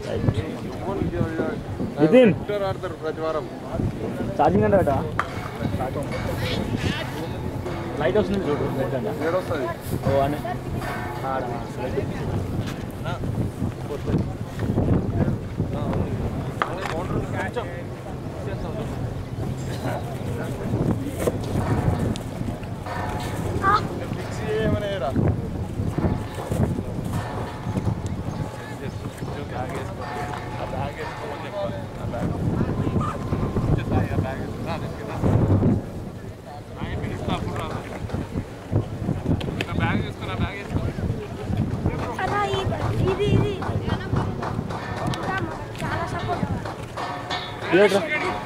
నితిన్ ఆడతారు ప్రతి వారం ఛార్జింగ్ అంటే పెట్టా లైట్ వస్తుంది చూడు లైట్ అంట ఏడొస్తుంది ఓ అని ఆడ ఫిక్స్ చేయమని రా బ్యాగ్ వేసుకో ఆ బ్యాగ్ వేసుకోమని చెప్పాలి ఆ బ్యాగ్ ఆ బ్యాగ్ వేసుకున్నా బ్యాగ్ వేసుకున్నా బ్యాగ్ వేసుకో అలా ఇది ఇది ఇది చాలా సపోర్ట్ ఇదేట్రా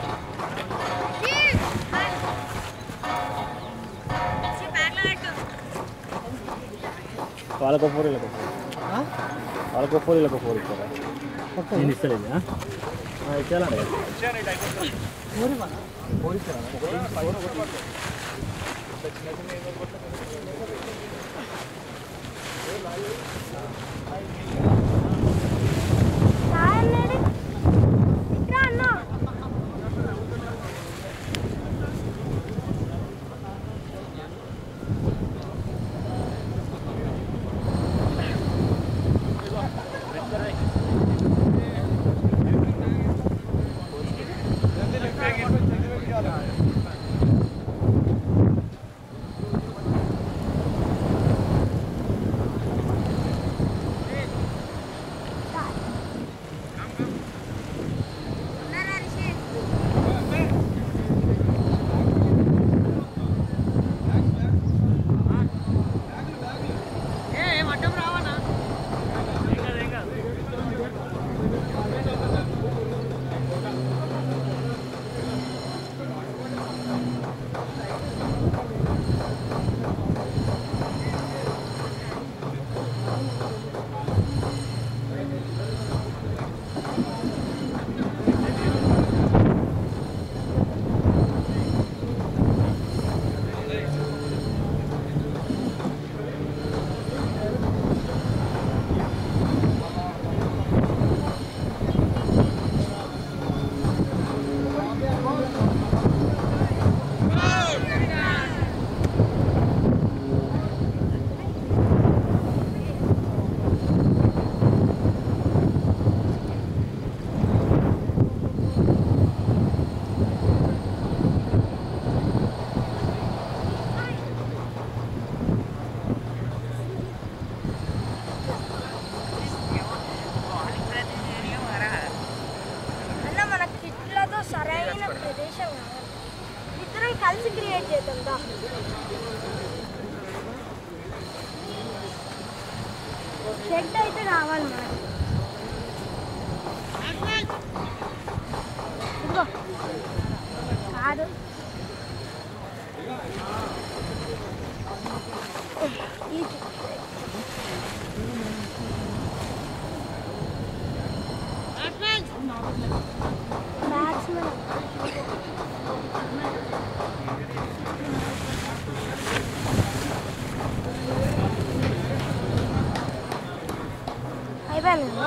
వాళ్ళకు ఫోర్ వీళ్ళకు ఫోర్ వాళ్ళకు ఫోర్ వీళ్ళకు ఫోర్ ఇస్తారా నేను ఇస్తలేదు ఆ? ఆ, ఇచ్చేయాలండి సాయన్నాడు ఇక్కడ అన్నా అన్న మన కిట్లతో సరైన ప్రదేశం కావాలి ఇద్దరం కలిసి క్రియేట్ చేద్దాం దా షెడ్ అయితే కావాలి మనకి ఇదిగో కాదు ఈ బ్యాట్స్మెన్ అయిపోయింది కదా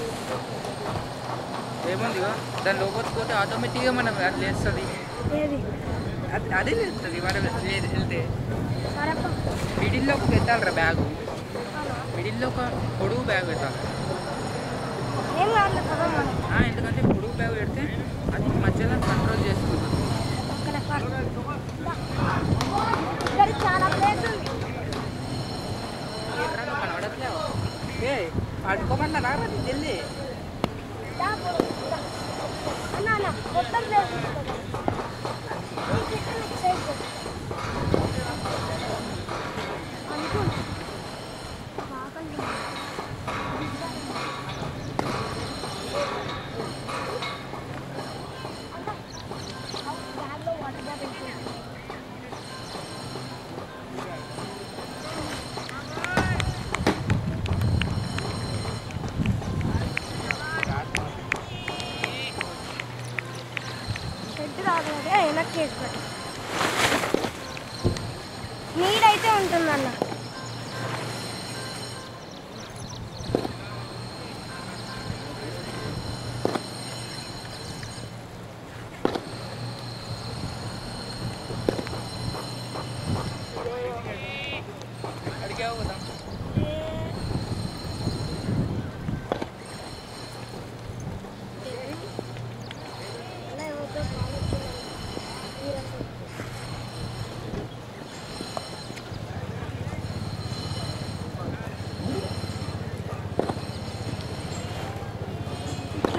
ఏముంది ఇగో, దాని లోపలికి పోతే ఆటోమేటిక్గా మనం అది లేస్తుంది ఏది అది అదే లేస్తుంది మనం లే- వెళ్తే సరేపా మిడిల్లో ఒక పెట్టాలిరా బ్యాగు మిడిల్లో ఒక పొడుగు బ్యాగ్ పెట్టాలి ఏం కాదు కదా మనం ఆ, ఎందుకంటే పొడుగు బ్యాగ్ పెడితే అది మధ్యలో కంట్రోల్ చేసుకుంటుంది అక్కడ ఇక్కడ చాలా ప్లేస్ ఉంది ఎక్కడ నువ్వు కనబడట్లేవు ఏ పడుకోమన్నా రారా నీకు వెళ్ళి దా, దా. అన్న అన్న మొత్తం ప్లేస్ ఉంది కదా. ఈ చెట్టు నెక్స్ట్ సైడ్ పో. అనుకోండి బాగుంది. అన్న, ఆ బ్యాగ్లో వాటర్ బాటిల్ పెట్టు. షెడ్ రాదు అదే వెనక్కి వేసుకోండి నీడైతే ఉంటుందన్న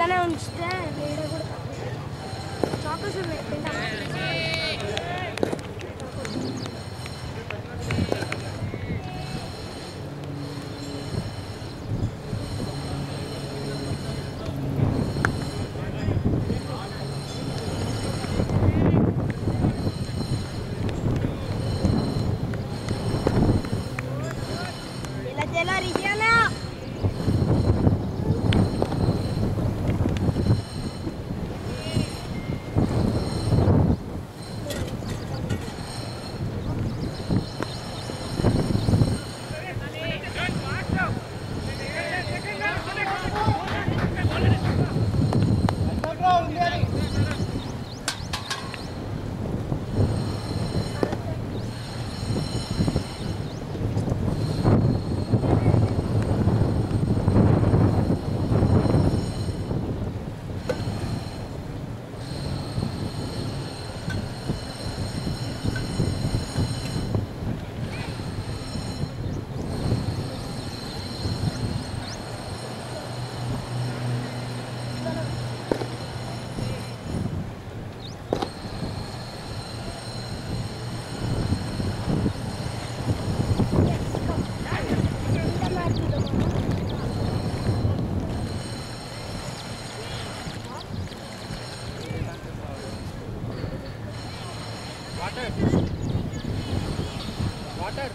ఇట్లానే ఉంచితే వేడి కూడా చాకోస్ ఉన్నాయి తింటావా? ఇలా చేయాలా రిజియానా వాటర్ వాటర్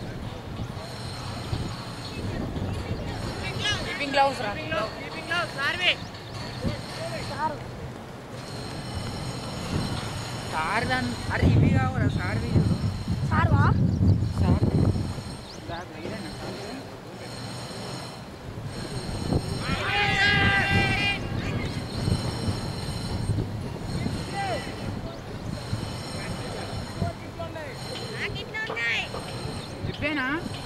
కీపింగ్ గ్లౌస్ రా సార్ దాని అరే ఇవి కావురా సార్ చూడు సార్వా సార్ బ్యాగ్ వేరేనా సార్ ఇప్పేనా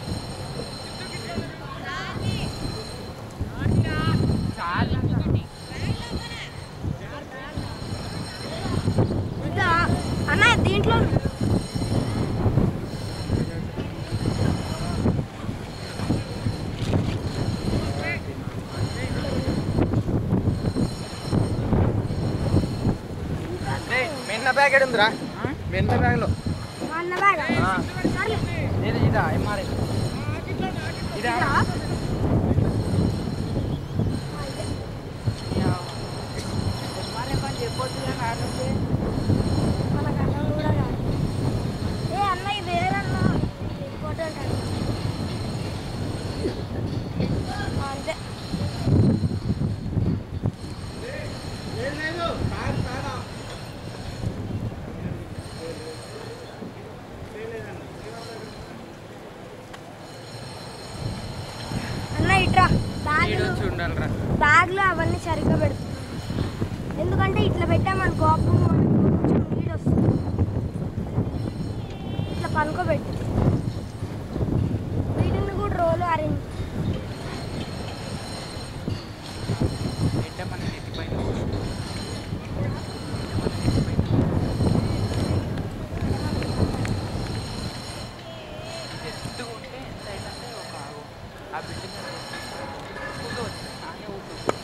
సార్ ఇదా అన్న దీంట్లో మెన్న ప్యాకెట్ ఉందిరా మెన్న బ్యాగ్లో మా అన్న బ్యాగా ఆ. సర్లే ఇది ఇదా ఎంఆర్ఐ ఇదా ఇదా? ఎంఆర్ఏ పని చెప్పొచ్చు కానీ ఆడొద్దే. మనకు అన్నం కూడా కాదు ఏ అన్న ఇది వేరన్నా ఇంపార్టెంట్ అన్న అంతే అన్న ఇట్రా బ్యాగ్ ఈడొచ్చి ఉండాలిరా బ్యాగ్లో అవన్నీ సరిగ్గా పెడుతున్నాం ఎందుకంటే ఇట్లా పెట్టామనుకో అప్పుడు మనకు కొంచెం నీడ్ వస్తుంది ఇట్లా పనుకోబెట్టి వీటిని కూడా రోలు అరేంజ్ ఎట్ట మన నెత్తి పైన ఎత్తుగా ఉంటే ఎంత అయితే ఒక ఆ బిల్డింగ్ ఊరుకోవచ్చు నానే ఊరుకోవచ్చు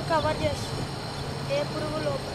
కవర్ చేస్తుంది ఏ పురుగు లోపల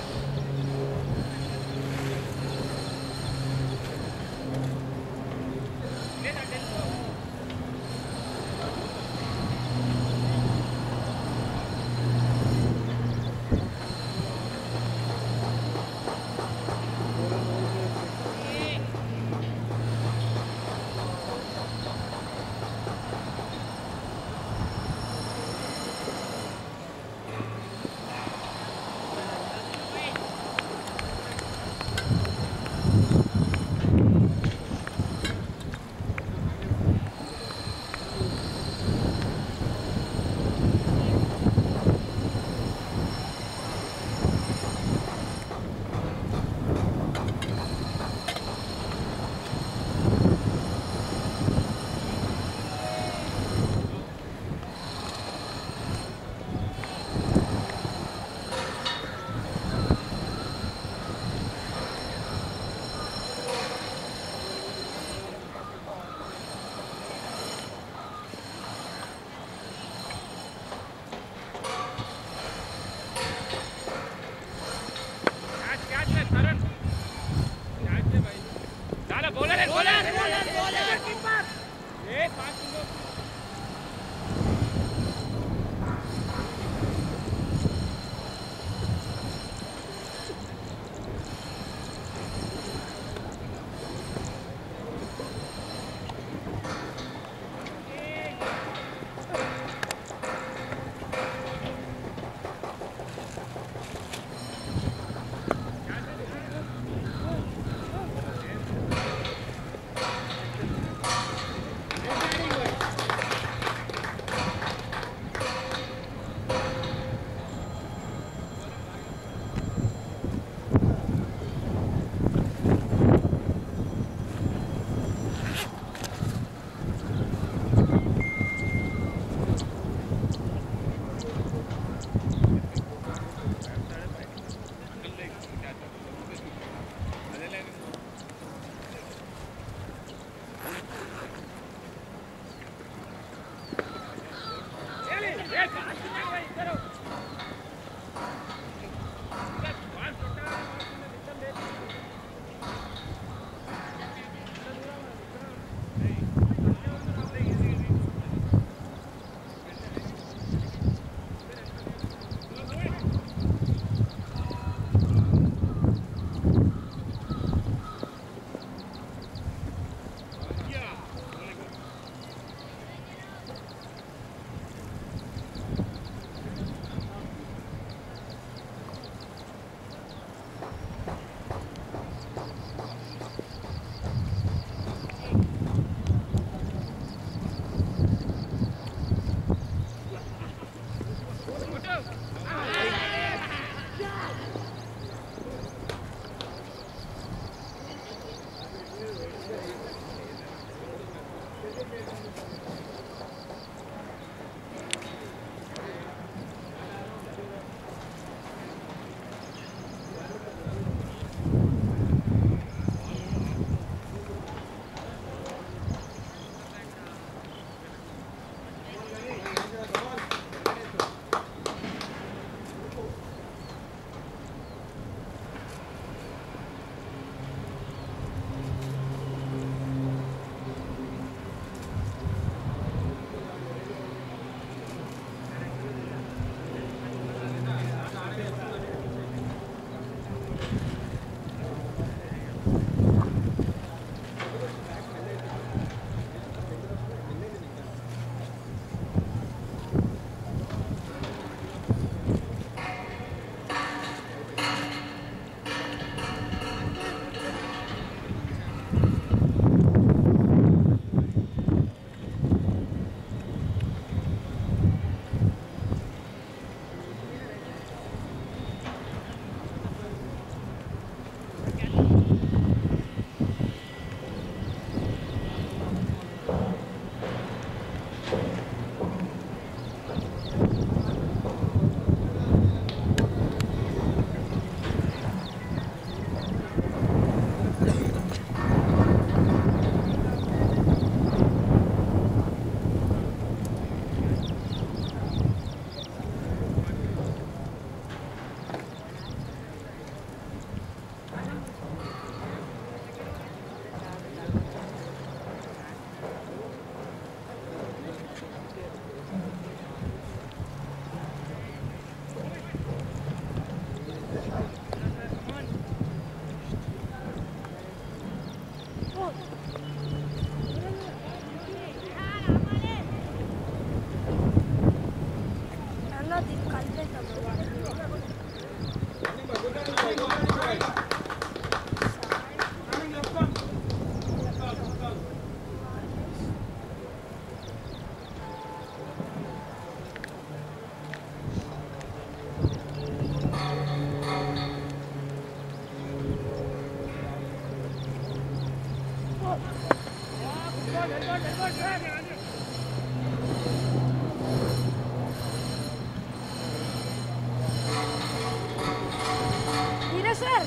మీరే సార్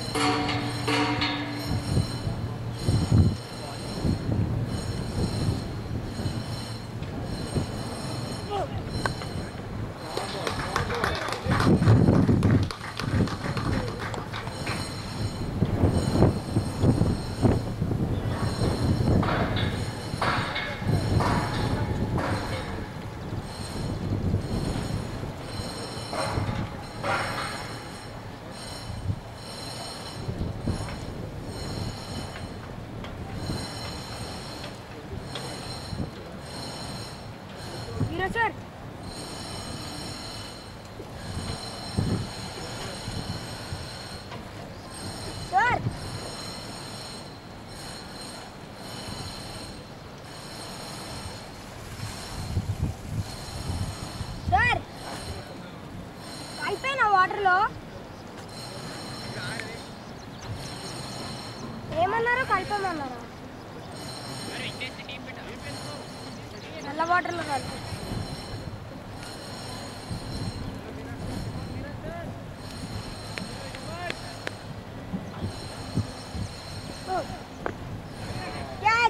మీరే సార్ సార్ సార్ అయిపోయినా వాటర్లో ఏమన్నారు కలిపామన్నారా నల్ల వాటర్లో కలిపి Yes.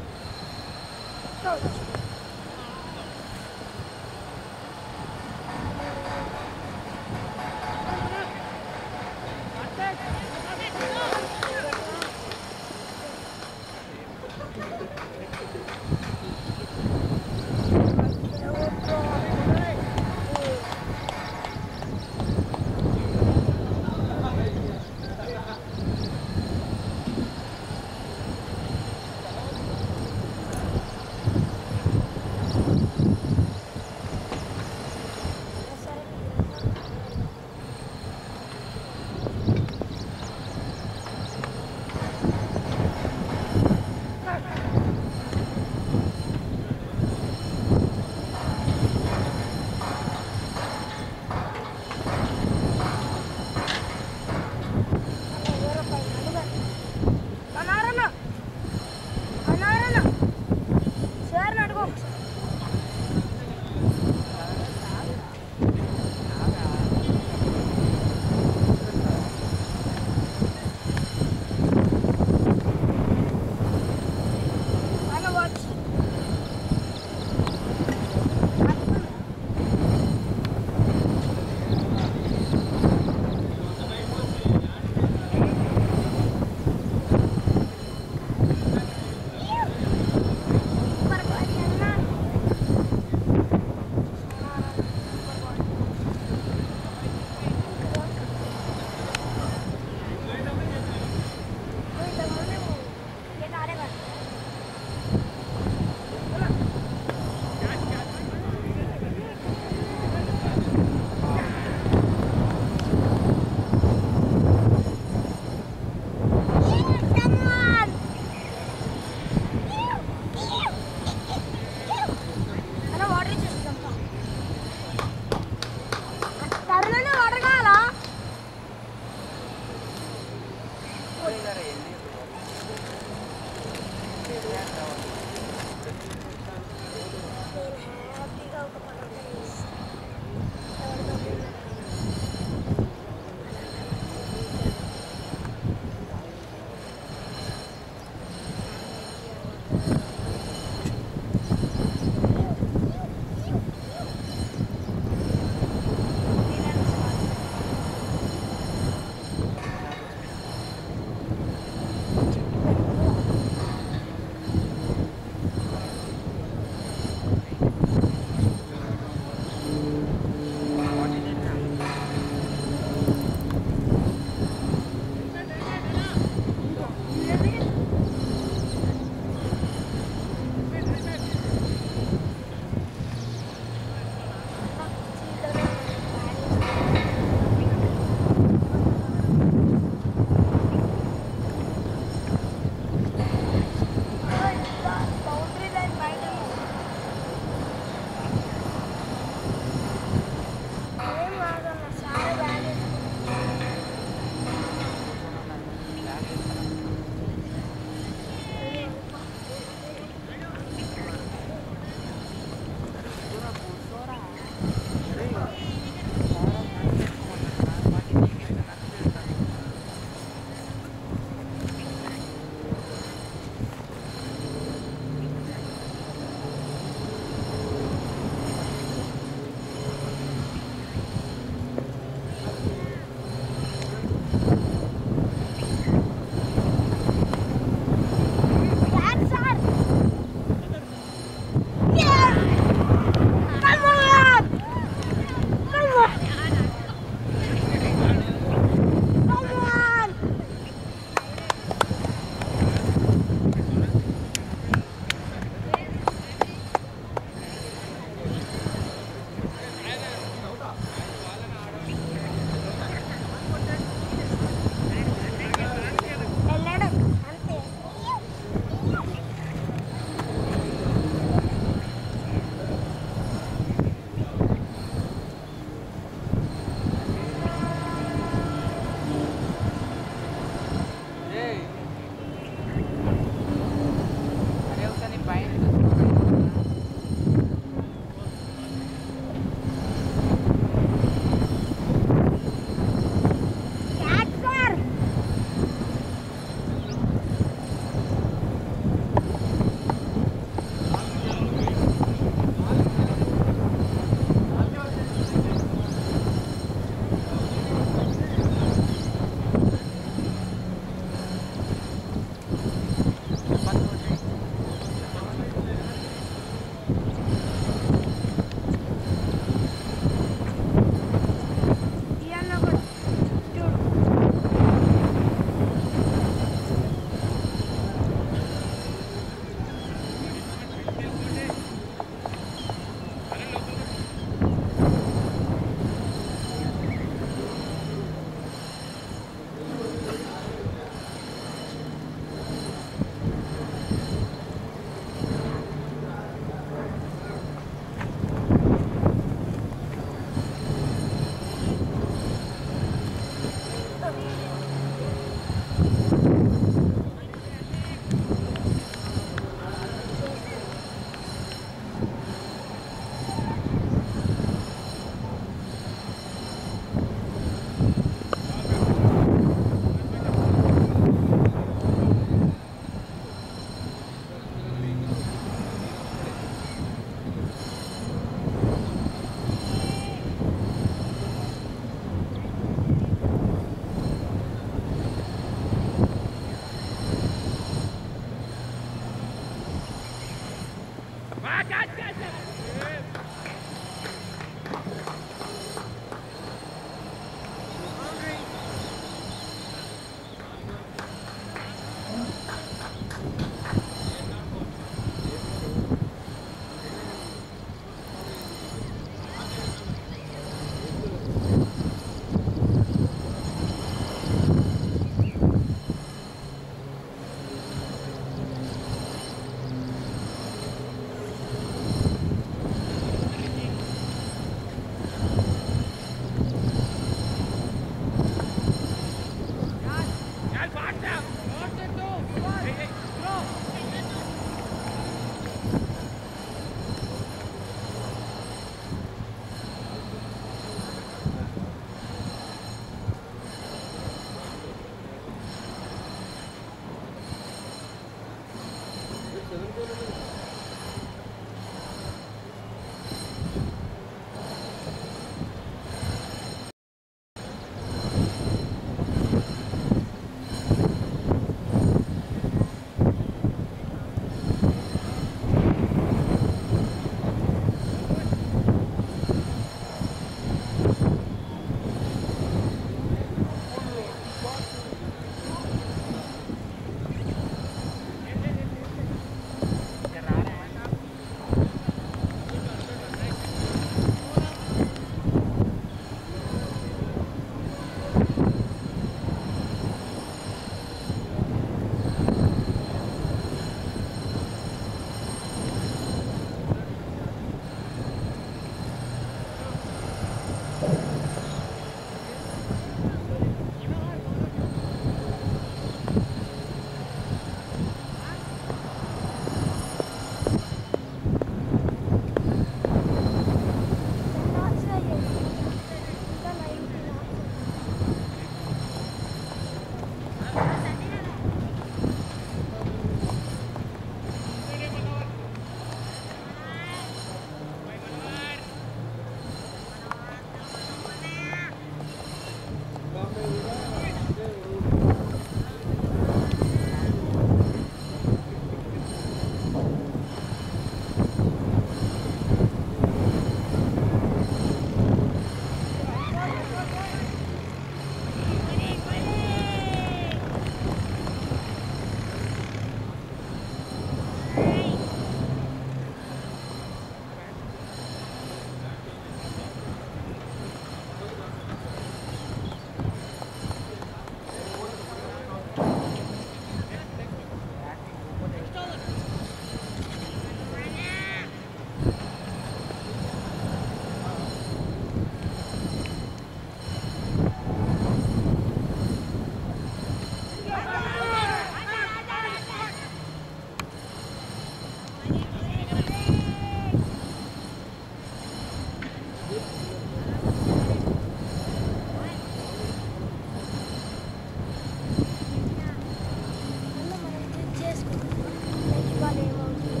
అన్న మనం చెక్ చేసుకుంటాం లైక్ ఇవాళ ఏమవుతుంది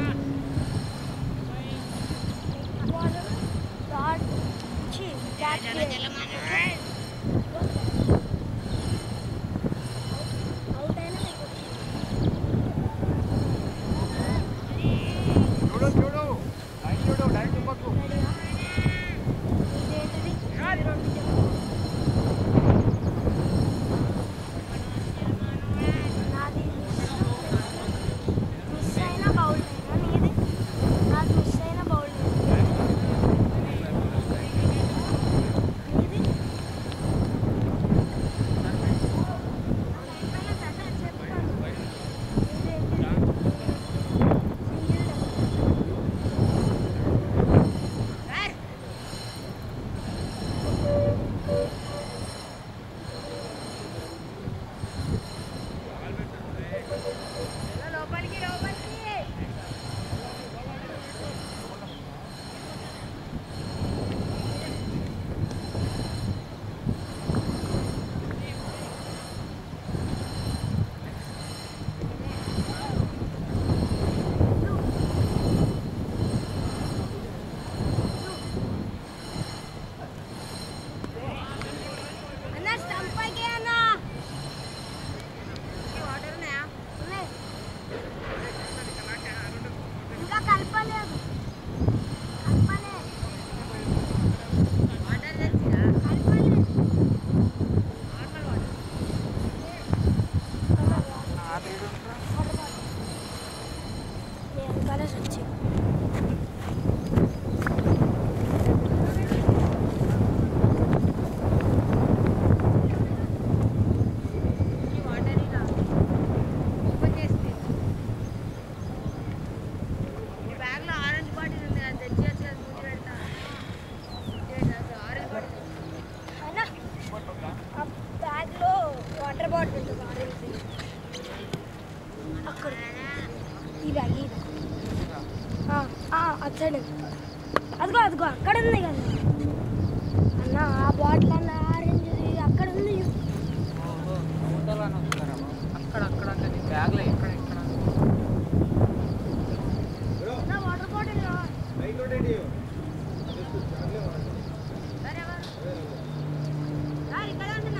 వాటర్ డాట్ ఛీ, క్యాచ్ అవుట్ అయినా మీకు చూడు చూడు లైన్ చూడు లైన్ ఇవ్వకు రెడీగా ఇదేంటిది ఇవి రెండు చెప్పు. నాది మిస్ అయిన బౌల్ అయినా నీది నాది మిస్ అయిన బౌల్ నీది లోపలికి లోపలికి అన్న స్టంప్ పైకి అన్న వాటర్ ఉన్నాయా ఉన్నాయి ఇంకా కలపలేదు కలపలేదు వాటర్ తెచ్చిరా కలపలేదు నార్మల్ వాటర్ నేను కలిసి వచ్చి ఈ వాటర్ ఇలా ఓపెన్ చేస్తే ఈ బ్యాగ్లో ఆరెంజ్ బాటిల్ ఉంది అది తెచ్చేసి అది ముందు పెడతా ఆరెంజ్ బాటిల్ అయినా ఆ బ్యాగ్లో వాటర్ బాటిల్ ఉంటుంది ఆరెంజ్ అక్కడ ఈ బ్యాగ్ ఈ బ్యాగ్ ఆ, ఆ, అటు సైడ్ అదిగో అదిగో అక్కడ ఉంది కదా అన్న ఆ బాటిల్ అన్న ఆరెంజ్ అక్కడ ఉంది ఫోటోలను వస్తారా అక్కడ అక్కడ అంటే నీ బ్యాగ్లో ఎక్కడ ఎక్కడ అన్న వాటర్ బాటిల్ ఇక్కడ ఉంటున్నా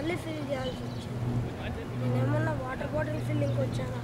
మళ్ళీ ఫిల్ చేయాల్సి వచ్చింది నేనేమన్నా వాటర్ బాటిల్ ఫిల్లింగ్కి వచ్చానా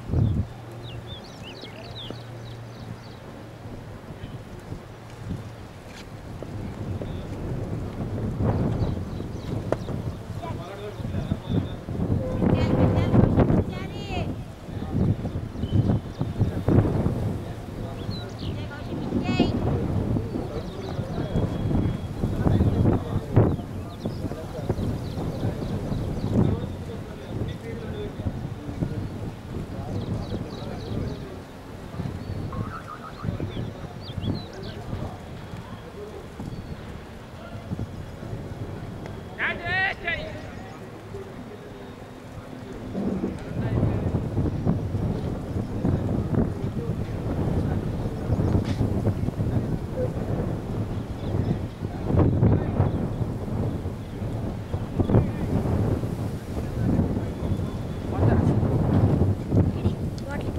బాటిల్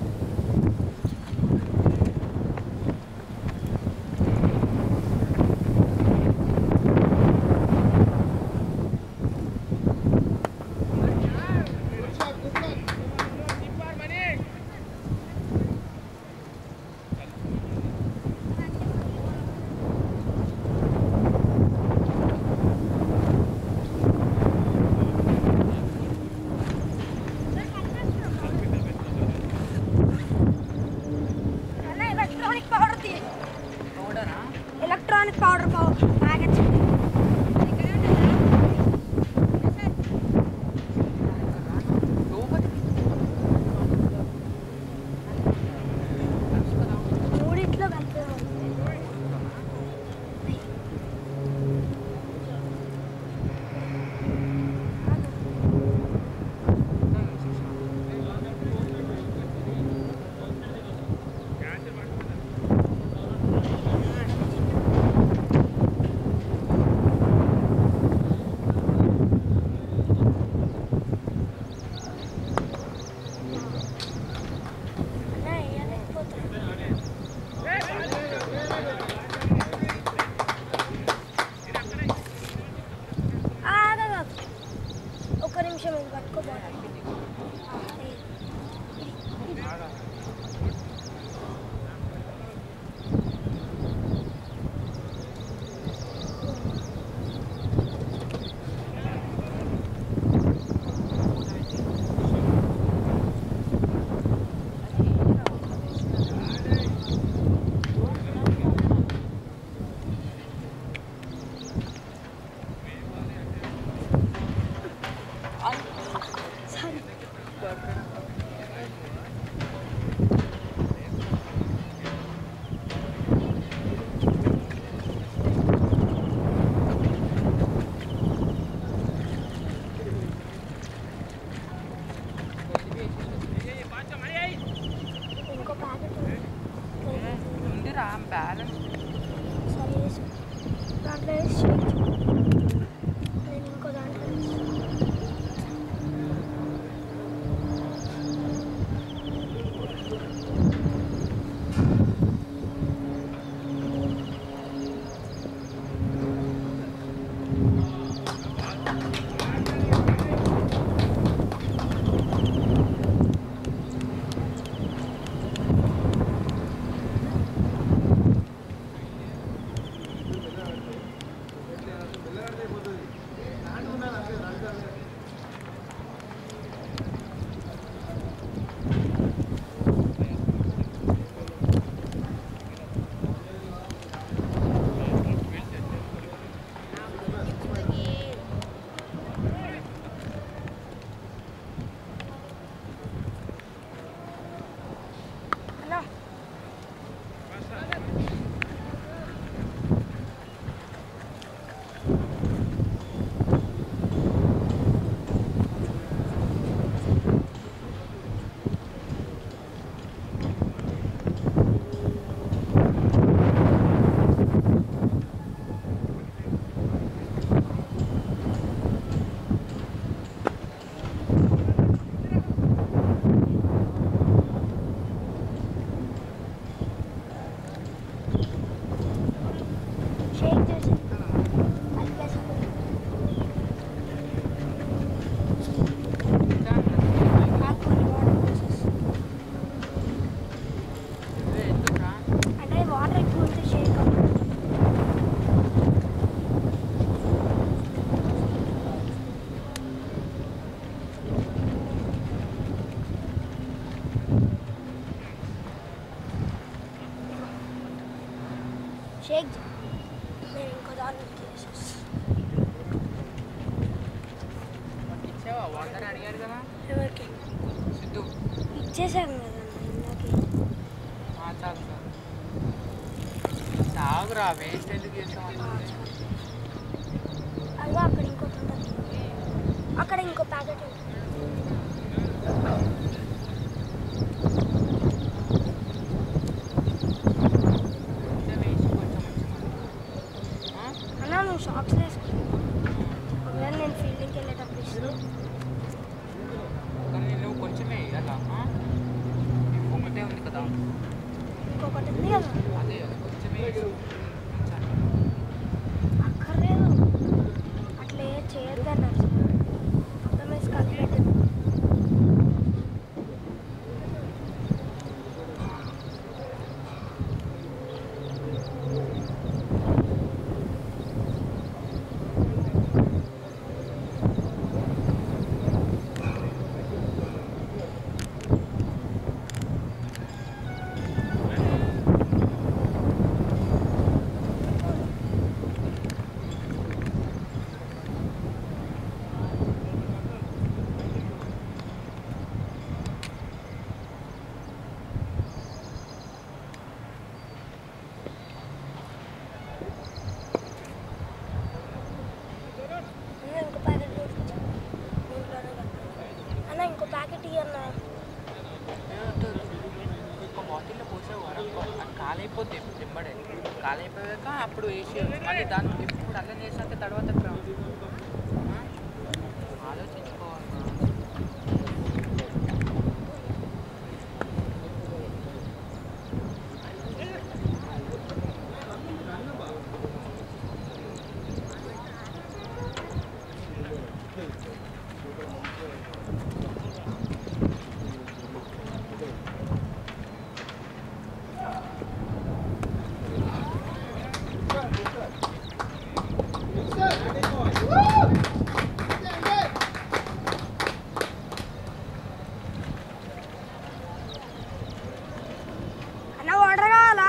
అన్న ఎలక్ట్రానిక్ పౌడర్ తీ పౌడరా ఎలక్ట్రానిక్ పౌడర్ పౌడర్ ప్యాకెట్స్ లోపలికి మూడిట్లో కలిపేవాళ్ళు అన్న వేయలేకపోతున్నా ఆగదు ఒక నిమిషం ఇది పట్టుకోబోతాను సారీ ఇంకో ప్యాకెట్ ఉంది ఉందిరా బ్యాలెన్స్ సరే వేసు. దాంట్లో వేసి చేయించు. నేను ఇంకో దాంట్లో వేస్తాను. వెయిట్ నేను ఇంకో దాని చేసేసి వాడికి ఇచ్చావా వాటర్ అడిగాడు కదా ఎవరికి సిద్ధు ఇచ్చేసాను కదా ఇందాకే ఆ, చాలు చాలు తాగురా వేస్ట్ ఎందుకు చేస్తాం అదిగో అక్కడ ఇంకోటి ఉంటుంది అక్కడ ఇంకో ప్యాకెట్ ఉంటుంది కొంచెం వేసి కొంచెం ఉంచమను. ఆ? అన్నా నువ్వు షాక్స్ వేసుకో ఒకవేళ నేను ఫీల్డింగ్కి వెళ్ళేటప్పుడు ఇస్తే కానీ నువ్వు కొంచెమే అలా ఆ? ఒకటే ఉంది కదా ఇంకొకటి ఉంది కదా అదే అది కొంచెమే వేసి ఉంచాలి. అక్కర్లేదు అట్లా ఏ చేయొద్దన్నారు మొత్తం వేసి కలిపెట్టు అన్న ఇంకో ప్యాకెట్ తీసుకొచ్చా ఇంట్లోనే కట్టాను అన్న ఇంకో ప్యాకెట్ ఇవ్వన్నా ఏ వద్దు, వద్దు. ఒక బాటిల్లో పోసావు కదా అది కాలైపోతే వెంబడే కాలైపోయాక అప్పుడు వేసి మళ్ళీ దాన్ని ఇప్పుడు అల్లం చేసినాక తర్వాత ఎట్లా? ఆ? ఆలోచించుకోవాలి అన్న వాటర్ కావాలా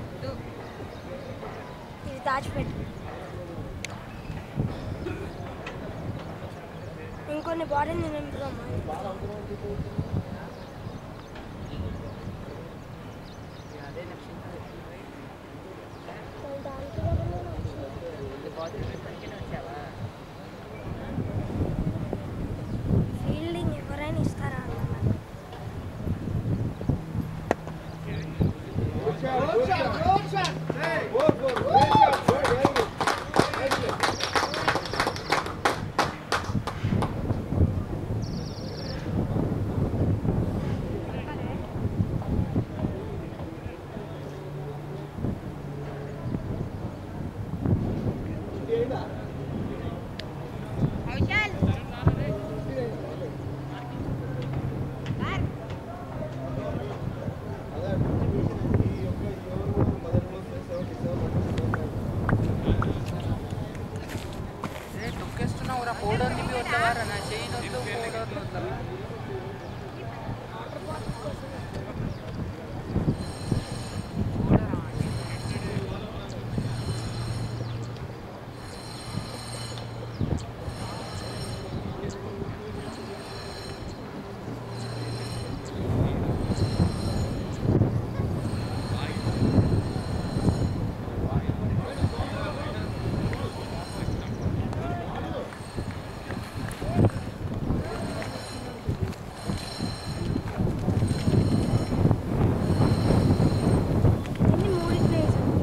ఇది దాచిపెట్టు ఇంకొన్ని బాటిల్ నేను నింపుదామా అదే నచ్చింది దానికి కూడా నేను వచ్చింది. ఈ బాటిల్ మీద పనికినే వచ్చావా ఫీల్డింగ్ ఎవరైనా ఇస్తారా అన్న నాకు? ఏ తొక్కేస్తున్నావు రా పౌడర్ నింపి వద్దవారా నా చెయ్యి వద్దు పౌడర్ వద్దా చూడరా ఎన్ని మూడింటి వేసాను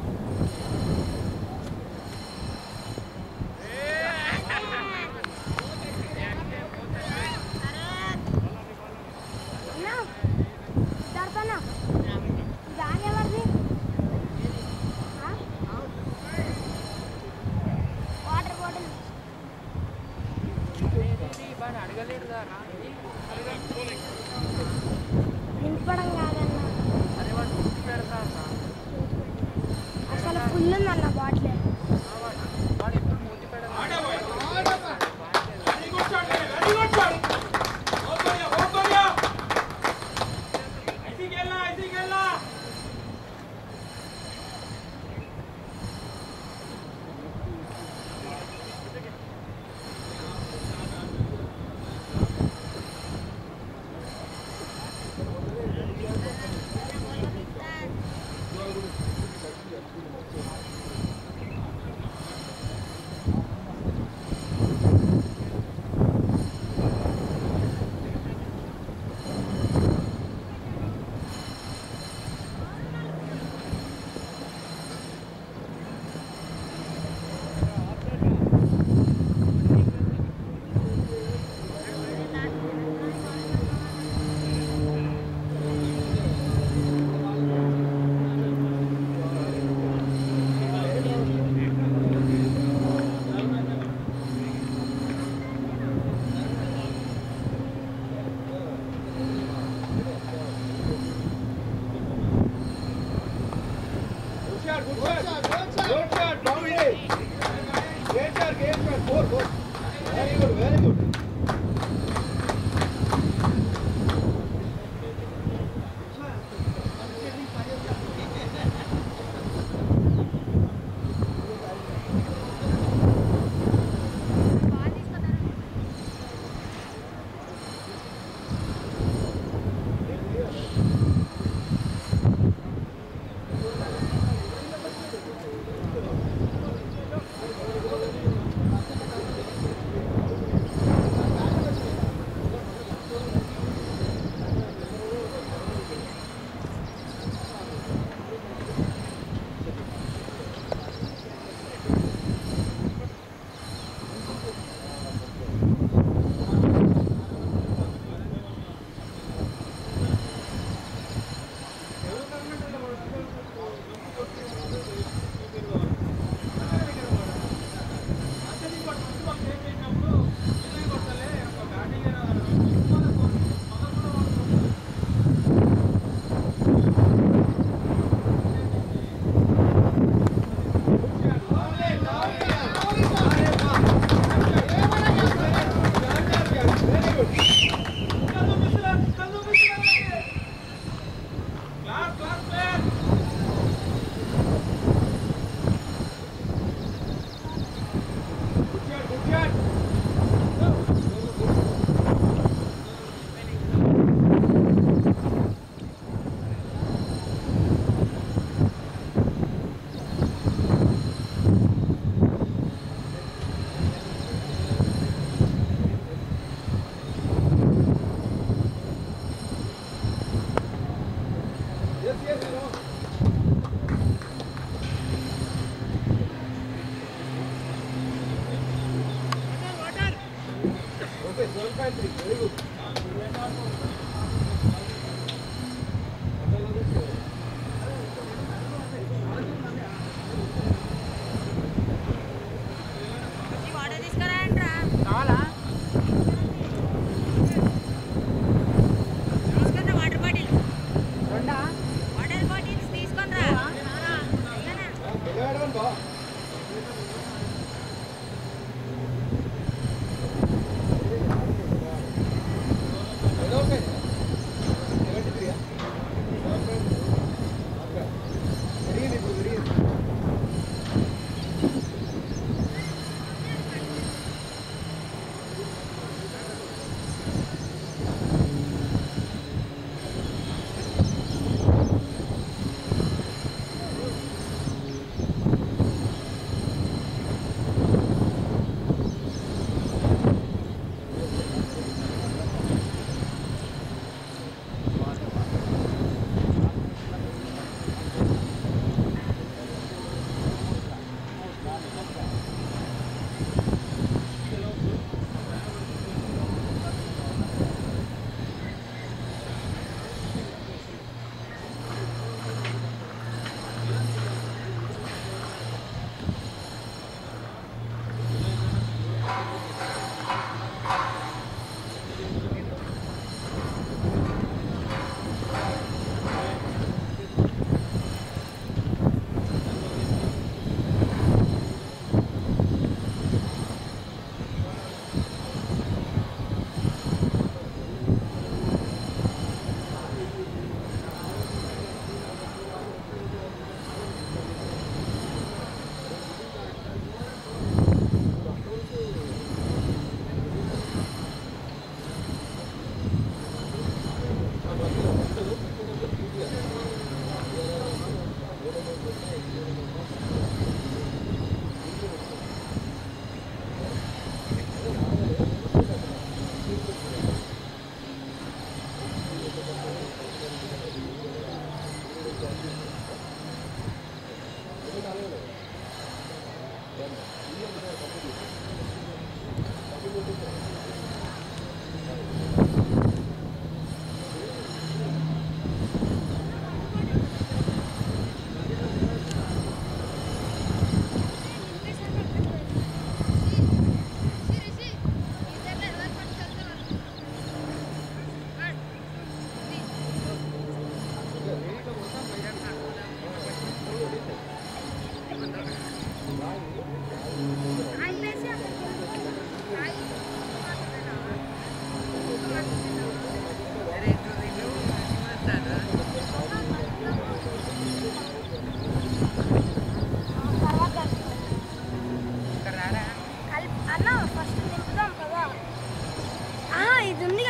అన్నా దర్పన్నా బ్యాగ్ ఎవరిది ఆ? వాటర్ బాటిల్ ఇది వాడు అడగలేడు రా ఇది అడగ- నింపడం కాదన్నా అరే వాడు గుర్తు పెడతాడు రా అసలు ఫుల్ ఉందన్న బాటిల్ వాడు వాడు ఎప్పుడు మూతి పెడతాడు కావాలా రెండా ఓకే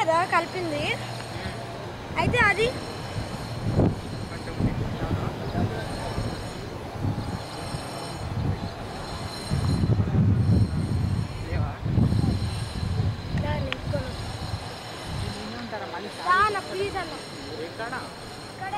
కదా కలిపింది అయితే అది కొంచెం లేవా దాన్ని ఎత్తుకొని నేను ఉంటారా మళ్ళీ రా అన్న ప్లీజ్ అన్న ఎక్కడ ఇక్కడ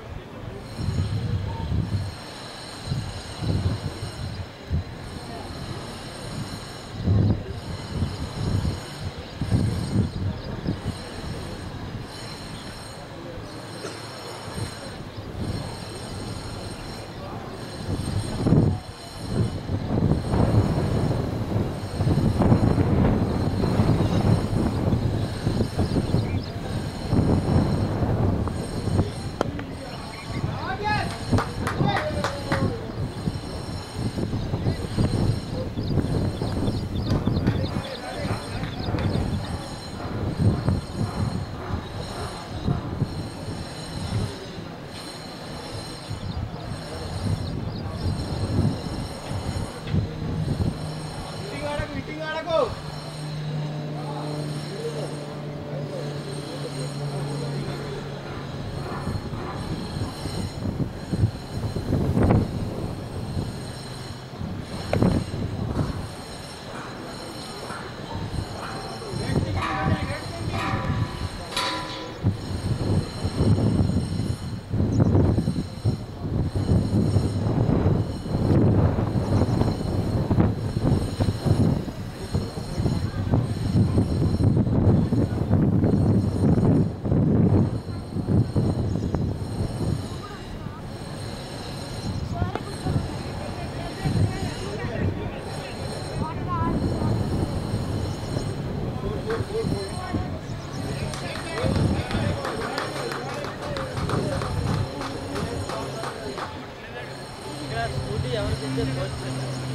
ఇక్కడ స్కూటీ ఎవరికి ఇస్తే పోస్ట్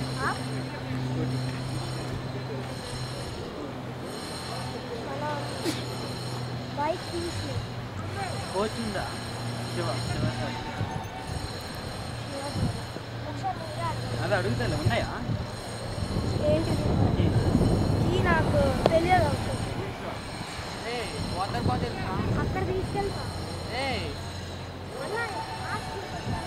బైక్ తీసి కోచ్ ఉందా శివ శివ సార్ ఒకసారి నువ్వే అడుగు. అది అడుగుతాను ఉన్నాయా ఏంటిది ఈ నాకు తెలియదు అసలు. ఏ వాటర్ బాటిల్ అక్కడ తీసుకెళ్తా ఏ అన్న, ఆ తీసుకెళ్తా.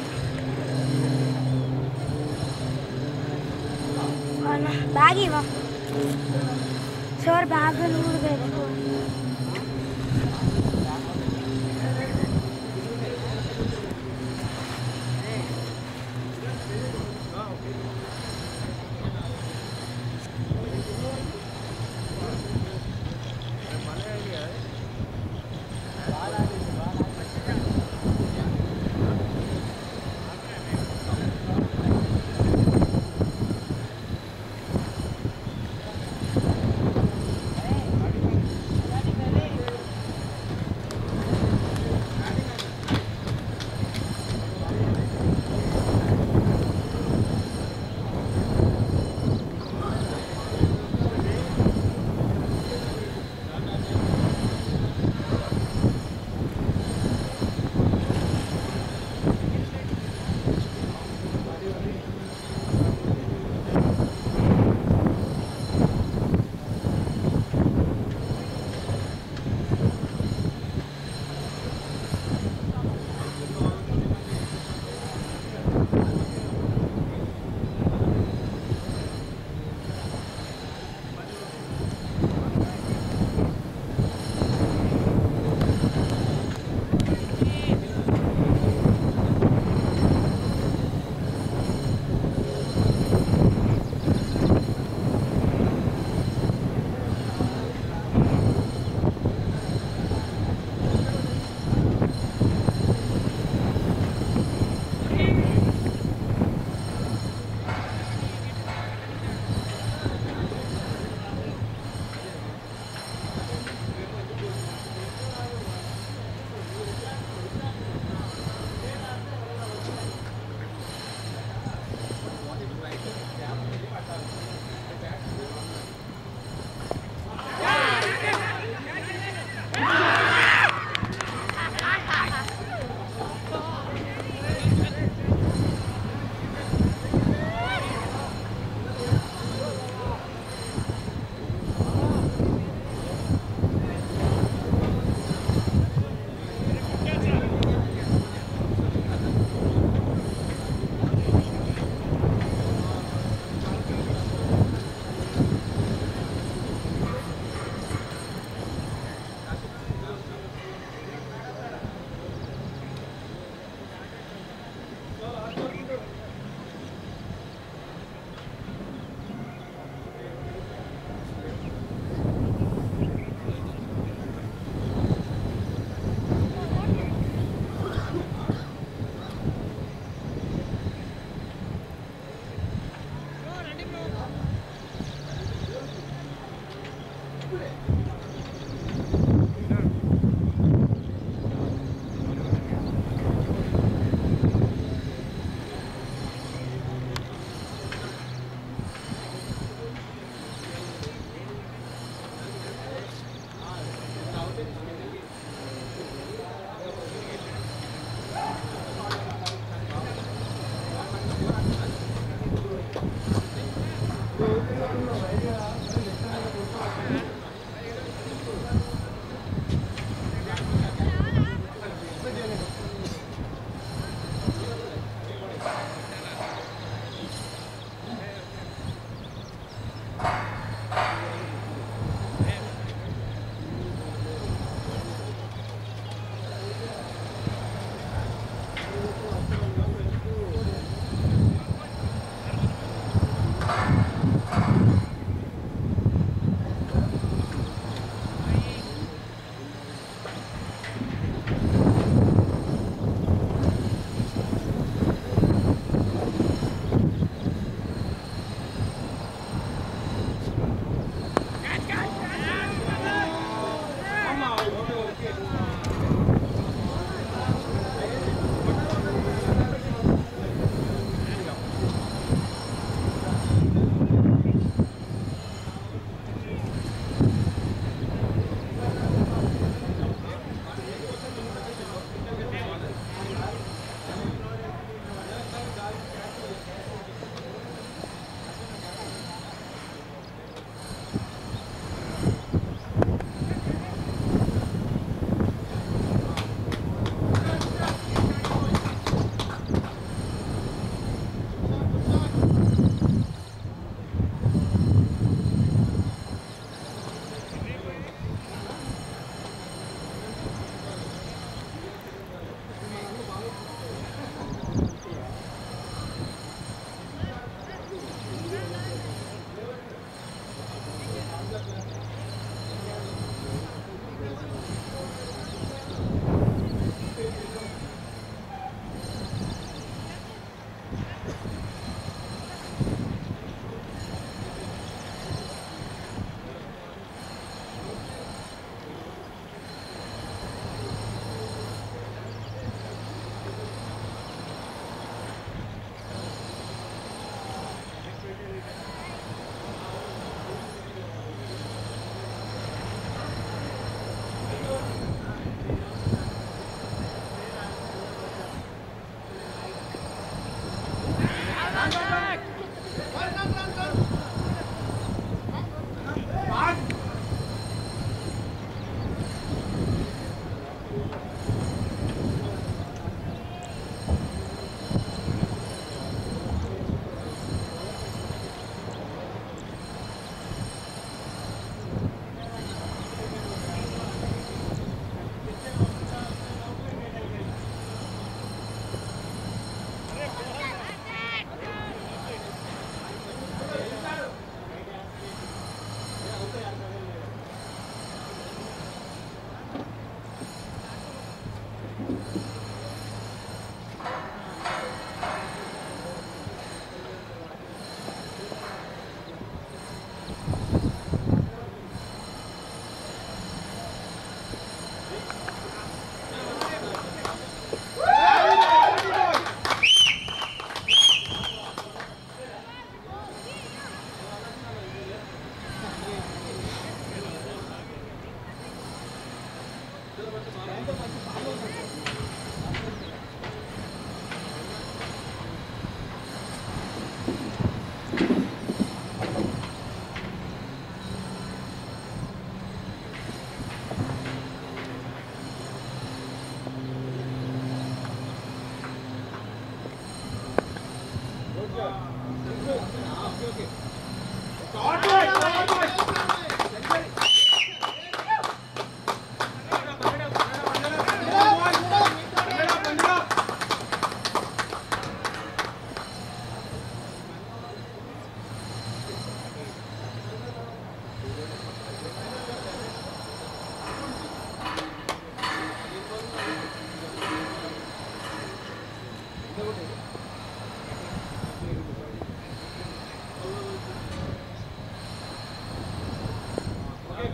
బ్యాగ్ ఇవ్వ సార్ బ్యాగ్ కూడా తెచ్చుకో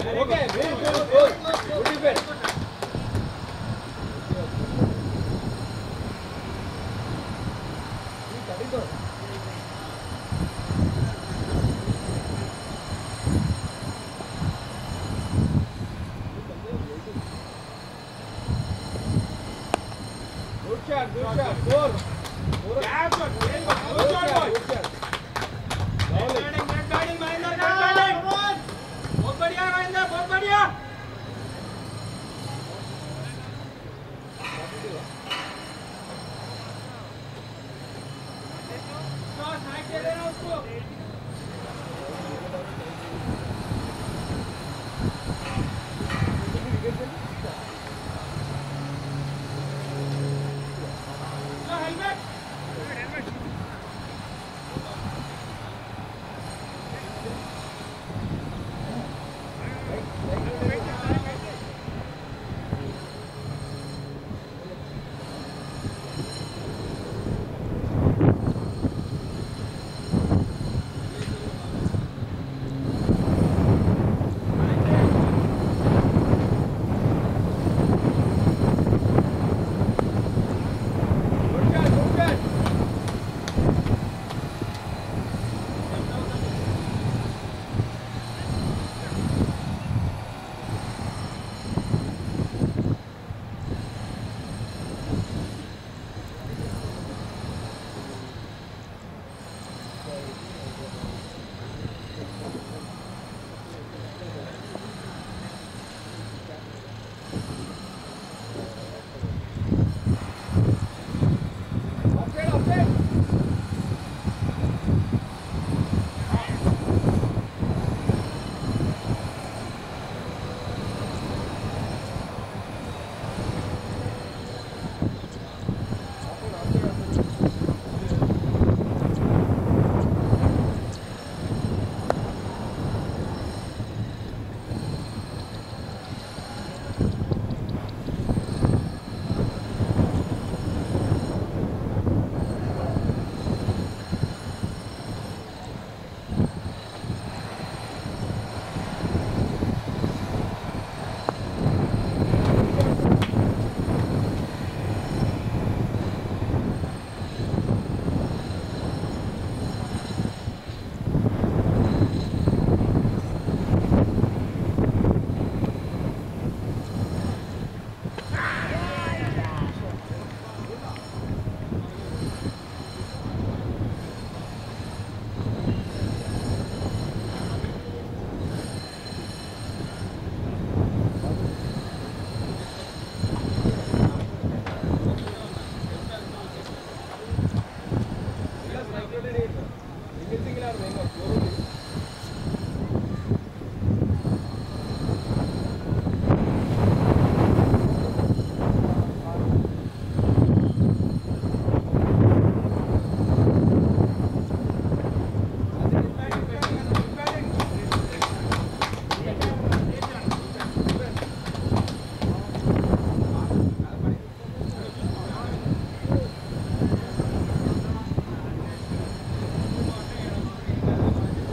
ఆ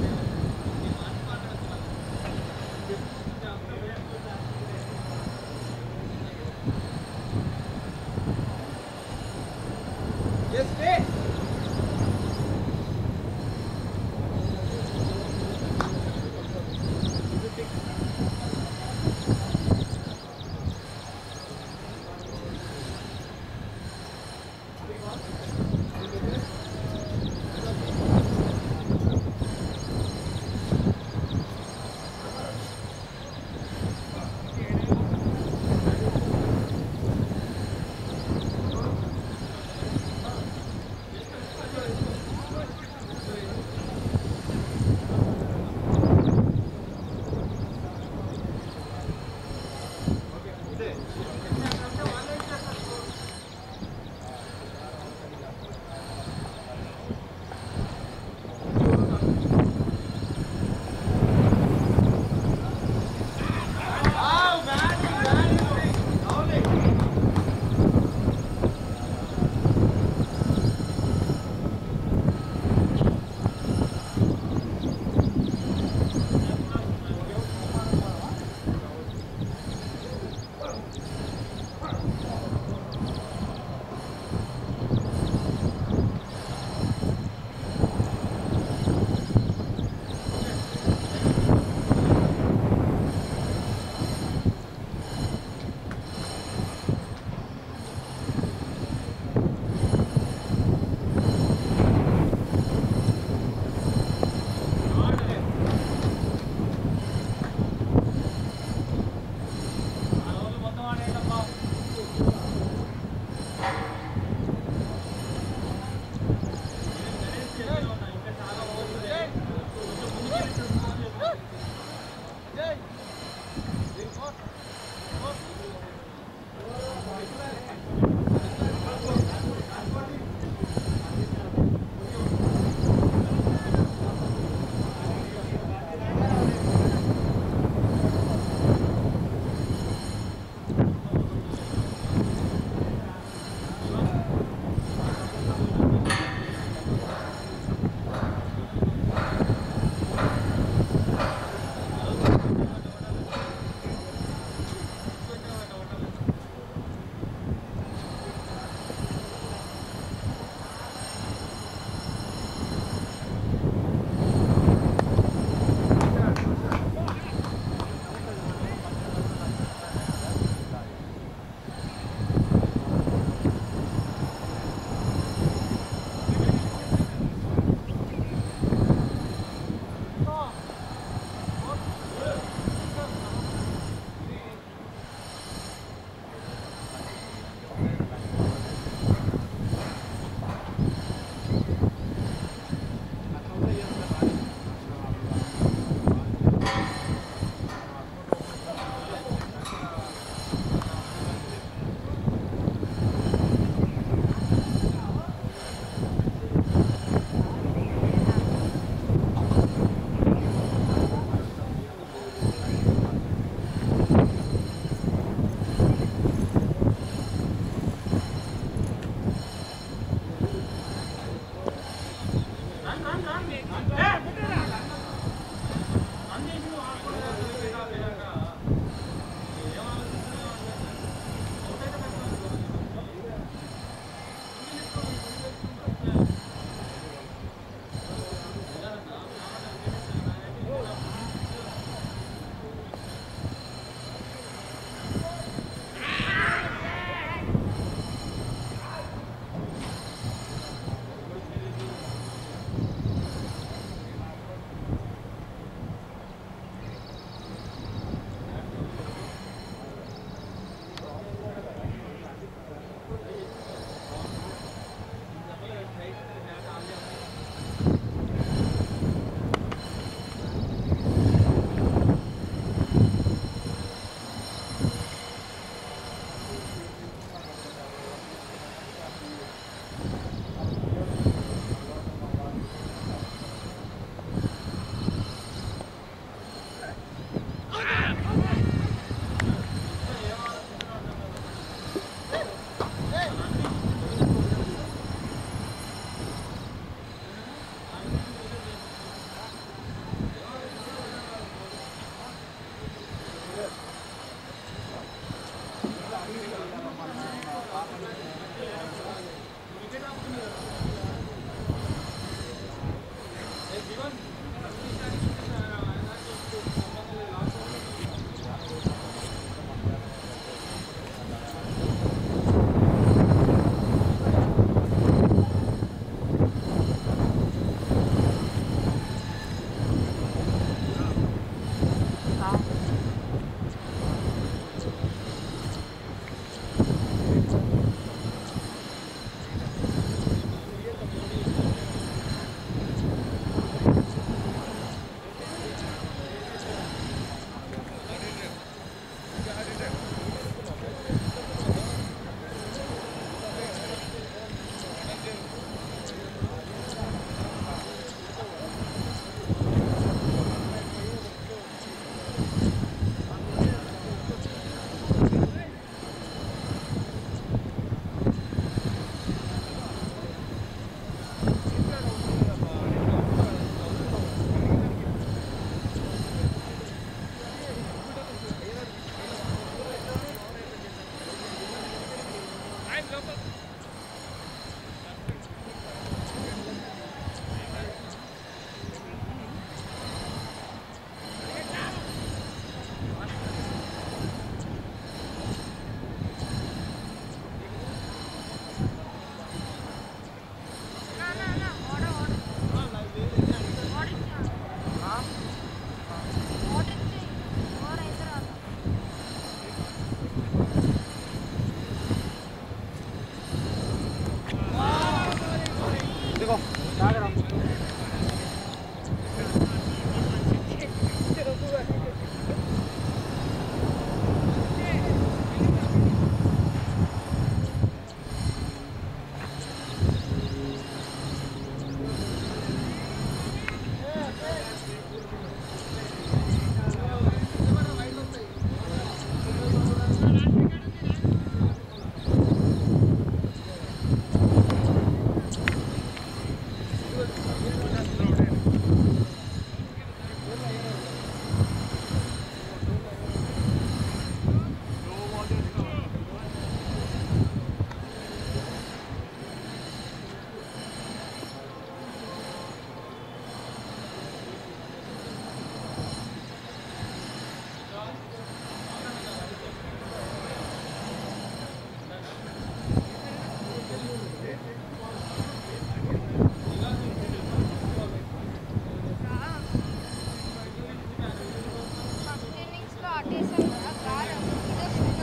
ఫస్ట్ ఇన్నింగ్స్లో అట్టేసాం కదా గాలి ఇది వస్తుంది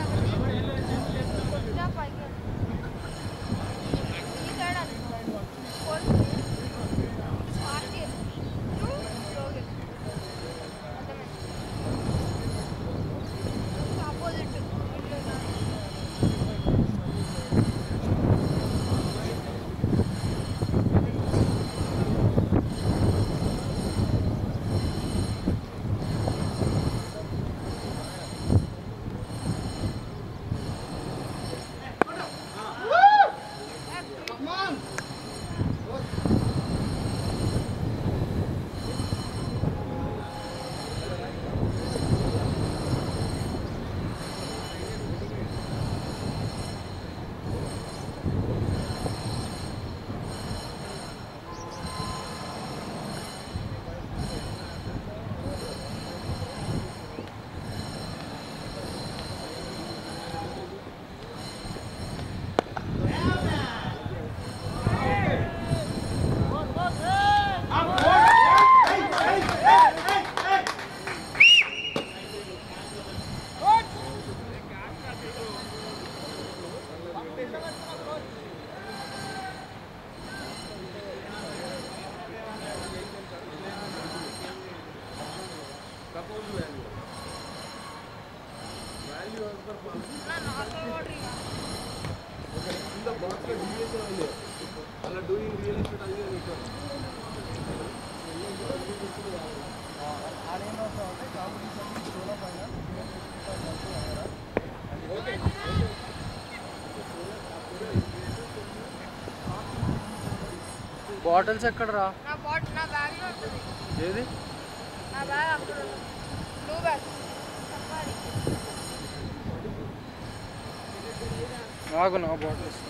కాబట్టి ఇలా పైకి ఈ సైడ్ అనుకో ఫోర్త్ పార్టీ రోగిల్ ఆపోజిట్ బాటిల్స్ ఎక్కడ రా నా బాట్ నా బ్యాగ్లో ఉంటుంది ఏది నా బ్యాగ్ అక్కడ ఉంది బ్లూ బ్యాగ్ సఫారీ నాకు నా బాటిల్స్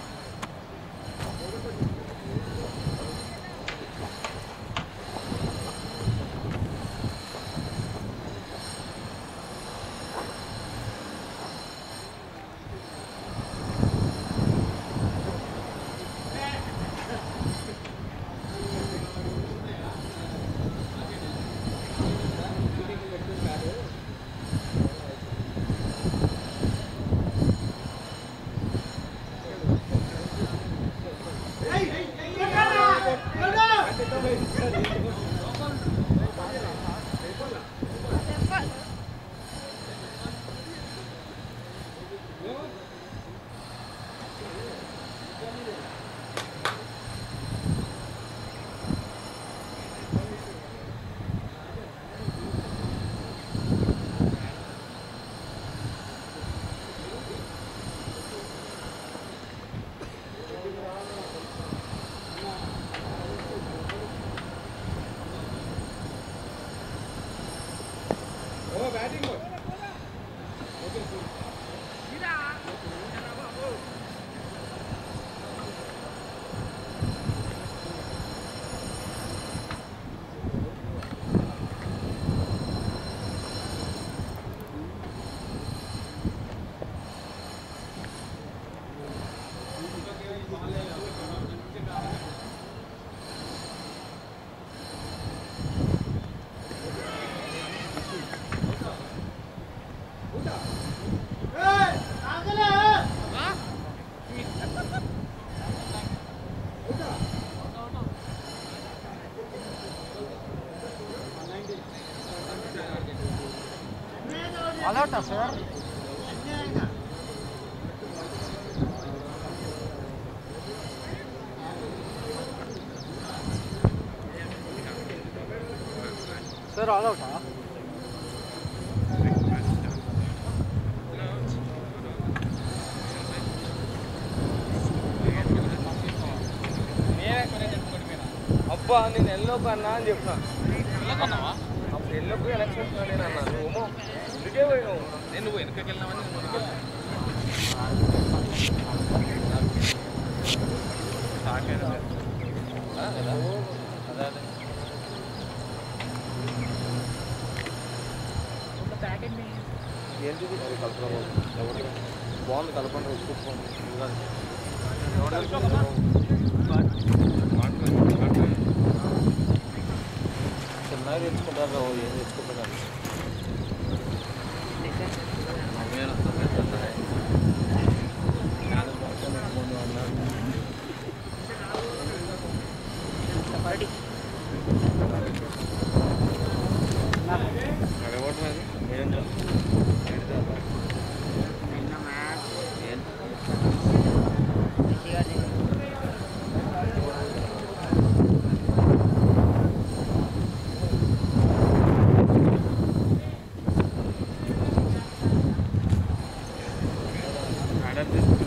అలౌటా సార్ సార్ అలౌటా అబ్బా నేను ఎల్లోకి అన్నా అని చెప్పిన అప్పుడు ఎల్లోకి ఎలక్షన్ నేను అన్నా నువ్వు ఇందుకే పోయినావు నేను నువ్వు వెనకకి వెళ్ళినావని నేను ముందుకు వెళ్ళాను. షాక్ అయినా నేను. ఆ, ఎలా? అదే అదే ఏంటిది అది కలపడం ఎవరు బాగుంది కలపండి ఉప్పు చిన్నగా తెచ్చుకుంటారు ఏం తెచ్చుకుంటారు మమ్మీ అని వస్తుంది పెద్దది. అక్కడ ఒకటి మరి. ఏం చేయాలి? ఏంటిది అబ్బా? ఏం? ఆర్డర్ చేసి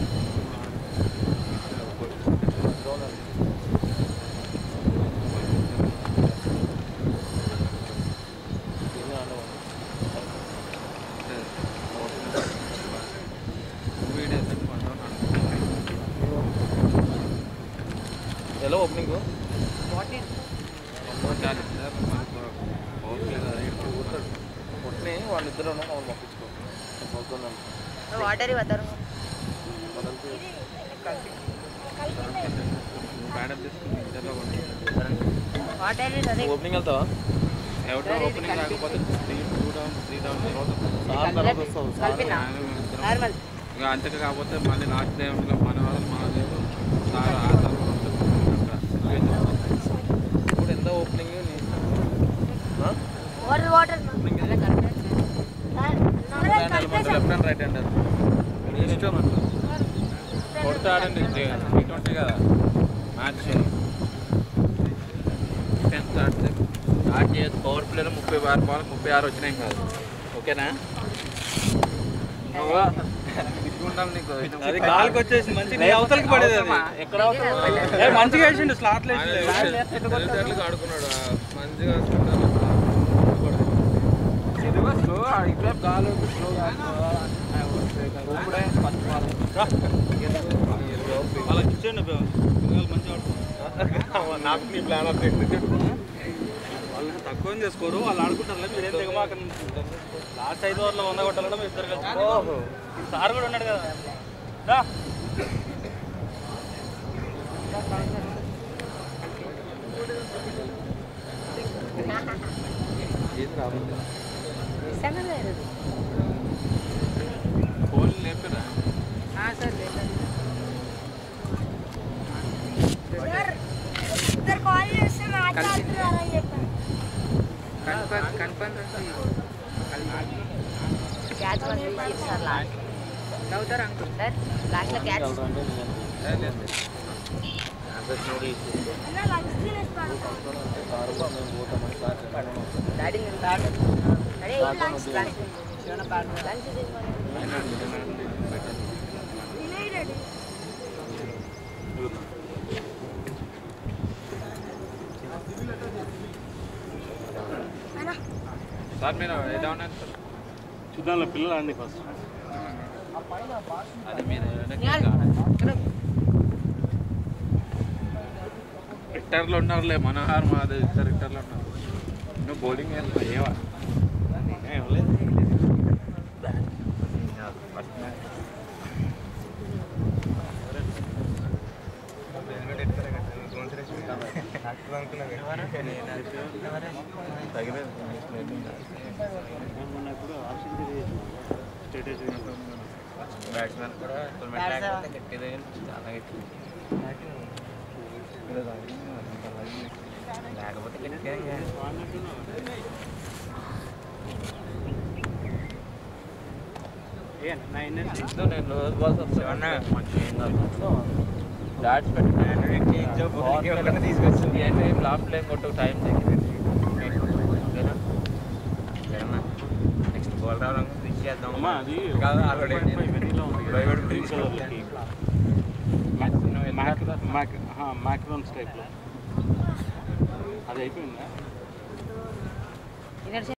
వీడియోస్ ఎలా ఓపెనింగ్ పుట్టిని వాళ్ళిద్దరు వాళ్ళు పంపించుకో అవుతుందండి వాటర్ ఇవ్వతారు బ్యాడప్ తీసుకుని ఇంటర్లో వాటర్ అదే ఓపెనింగ్ వెళ్తావా ఎవరో ఓపెనింగ్ కాకపోతే three two down three down తర్వాత సార్ తర్వాత వస్తావు సార్ కలిపిన ఇద్దరం నార్మల్ ఇక అంతకు కాకపోతే మళ్ళీ లాస్ట్ టైంలో మన వాళ్ళు మన లేదు సార్ ఆ సార్ కూడా ఉంటుంది. ఇప్పుడు ఎంత opening water water left hand right hand ఇష్టం కొడితే ఆడండి టీ ట్వంటీ కదా మ్యాచ్ టెన్త్ ఆడితే స్టార్ట్ చేయదు పవర్ ప్లేలో ముప్పై ఆరు బాల్ ముప్పై ఆరు వచ్చినాయి కాదు ఓకేనా నువ్వు తిట్టుకుంటాం నీకు అది గాలికి వచ్చేసి మంచి నీ అవతలకి పడేది అది ఎక్కడ ఏ, మంచిగా వేసిండు స్లాట్లు తెలివితేటలుగా ఆడుకున్నాడు ఆ మంచిగా స్లో ఇక్కడ గాలి స్లోగా ఇప్పుడే ఫస్ట్ బాల్ వాళ్ళకి ఇచ్చేయండి పిల్లలు మంచిగా ఆడుతున్నారు నాకు నీ ప్లాన్ అవుతుంది వాళ్ళు తక్కువ చేసుకోరు వాళ్ళు ఆడుకుంటారు మీరేం తెగమాక లాస్ట్ ఐదు ఓవర్లో వంద కొట్టాలంటే మీరు ఇద్దరు కలిసి సార్ కూడా ఉన్నాడు కదా రా. ఏది రాబోతుంది ఫోన్ లేపిరా సార్ లేదు ఇద్దరు కాల్ చేస్తే మ్యాచ్ ఆడుతున్నారని చెప్పాను confirm confirm catch sir last అవుతారు అంకుల్ సార్ లాస్ట్లో క్యాచ్ అన్న లంచ్ తినేస్తాను డాడీ నేను డాడీ లంచ్ లంచ్ లంచ్ తినేయడండి అన్న సార్ మీరు ఎలా ఉన్నారు సార్ చూద్దాంలే పిల్లలు అండి ఫస్ట్ అది మీరు రిటర్లో ఉన్నారులే మనోహర్ మాది ఇద్దరు రిటర్లో ఉన్నారు నువ్వు బౌలింగ్ వేస్తా ఏవా బ్యాట్స్మెన్ కూడా టోర్నమెంట్ లేకపోతే గట్టిగా చాలా గట్టి లేకపోతే గట్టిగా నేను రోజు బాల్స్ వస్తాను డాట్స్ పెట్టాను తీసుకొచ్చింది ఏంటి లాస్ట్ టైం కొట్టు టైం నెక్స్ట్ బాల్ రావడం రిచ్ చేద్దాం అమ్మా అది కాదు ఆల్రెడీ వెనీలా ఉంది కదా భయపడి గ్రీన్ కలర్లో మ్యాక్రోన్స్ టైప్లో అది అయిపోయిందా